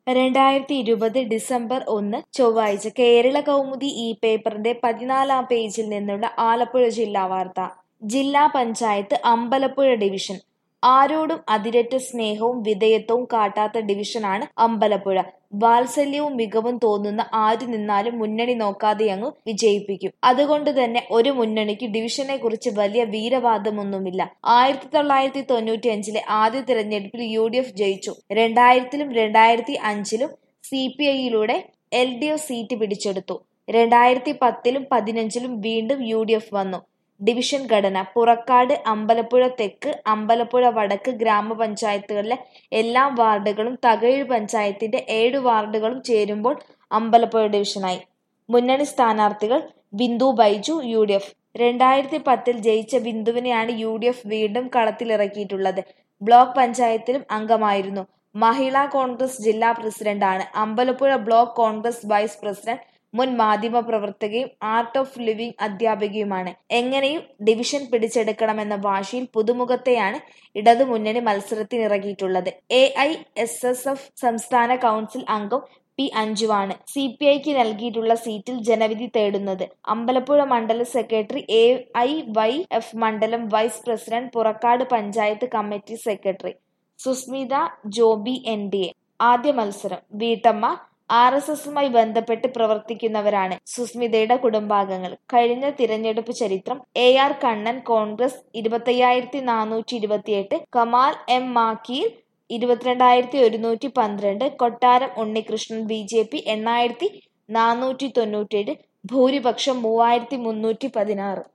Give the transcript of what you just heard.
രണ്ടായിരത്തി ഇരുപത് ഡിസംബർ ഒന്ന് ചൊവ്വാഴ്ച കേരള കൗമുദി ഈ പേപ്പറിന്റെ പതിനാലാം പേജിൽ നിന്നുള്ള ആലപ്പുഴ ജില്ലാ വാർത്ത ജില്ലാ പഞ്ചായത്ത് അമ്പലപ്പുഴ ഡിവിഷൻ ആരോടും അതിരറ്റ സ്നേഹവും വിധേയത്വവും കാട്ടാത്ത ഡിവിഷനാണ് അമ്പലപ്പുഴ വാത്സല്യവും മികവും തോന്നുന്ന ആര് നിന്നാലും മുന്നണി നോക്കാതെയങ്ങു വിജയിപ്പിക്കും അതുകൊണ്ട് തന്നെ ഒരു മുന്നണിക്ക് ഡിവിഷനെ കുറിച്ച് വലിയ വീരവാദമൊന്നുമില്ല ആയിരത്തി തൊള്ളായിരത്തി തൊണ്ണൂറ്റി അഞ്ചിലെ ആദ്യ തിരഞ്ഞെടുപ്പിൽ യു ഡി എഫ് ജയിച്ചു രണ്ടായിരത്തിലും രണ്ടായിരത്തി അഞ്ചിലും സി പി ഐയിലൂടെ എൽ ഡി എഫ് സീറ്റ് പിടിച്ചെടുത്തു രണ്ടായിരത്തി പത്തിലും പതിനഞ്ചിലും വീണ്ടും യു ഡി എഫ് വന്നു ഡിവിഷൻ ഘടന പുറക്കാട് അമ്പലപ്പുഴ തെക്ക് അമ്പലപ്പുഴ വടക്ക് ഗ്രാമപഞ്ചായത്തുകളിലെ എല്ലാ വാർഡുകളും തകഴി പഞ്ചായത്തിന്റെ ഏഴ് വാർഡുകളും ചേരുമ്പോൾ അമ്പലപ്പുഴ ഡിവിഷനായി മുന്നണി സ്ഥാനാർത്ഥികൾ Bindu Baiju U D F രണ്ടായിരത്തി പത്തിൽ ജയിച്ച ബിന്ദുവിനെയാണ് യു ഡി എഫ് വീണ്ടും കളത്തിലിറക്കിയിട്ടുള്ളത് ബ്ലോക്ക് പഞ്ചായത്തിലും അംഗമായിരുന്നു മഹിളാ കോൺഗ്രസ് ജില്ലാ പ്രസിഡന്റാണ് Ambalappuzha block Congress vice president മുൻ മാധ്യമ പ്രവർത്തകയും ആർട്ട് ഓഫ് ലിവിംഗ് അധ്യാപികയുമാണ് എങ്ങനെയും ഡിവിഷൻ പിടിച്ചെടുക്കണമെന്ന വാശിയിൽ പുതുമുഖത്തെയാണ് ഇടതുമുന്നണി മത്സരത്തിനിറക്കിയിട്ടുള്ളത് A I S S F സംസ്ഥാന കൗൺസിൽ അംഗം പി അഞ്ജുവാണ് സി പി ഐക്ക് നൽകിയിട്ടുള്ള സീറ്റിൽ ജനവിധി തേടുന്നത് അമ്പലപ്പുഴ മണ്ഡല secretary A I Y F മണ്ഡലം vice president Purakkad panchayat committee secretary Susmitha Joby N D A ആദ്യ മത്സരം വീട്ടമ്മ ആർ എസ് എസുമായി ബന്ധപ്പെട്ട് പ്രവർത്തിക്കുന്നവരാണ് സുസ്മിതയുടെ കുടുംബാംഗങ്ങൾ കഴിഞ്ഞ തിരഞ്ഞെടുപ്പ് ചരിത്രം എ ആർ കണ്ണൻ കോൺഗ്രസ് ഇരുപത്തയ്യായിരത്തി നാനൂറ്റി ഇരുപത്തിയെട്ട് കമാൽ എം മാക്കീർ ഇരുപത്തിരണ്ടായിരത്തി ഒരുന്നൂറ്റി പന്ത്രണ്ട് കൊട്ടാരം ഉണ്ണികൃഷ്ണൻ ബി ജെ പി എണ്ണായിരത്തി നാനൂറ്റി തൊണ്ണൂറ്റേഴ് ഭൂരിപക്ഷം മൂവായിരത്തി മുന്നൂറ്റി പതിനാറ്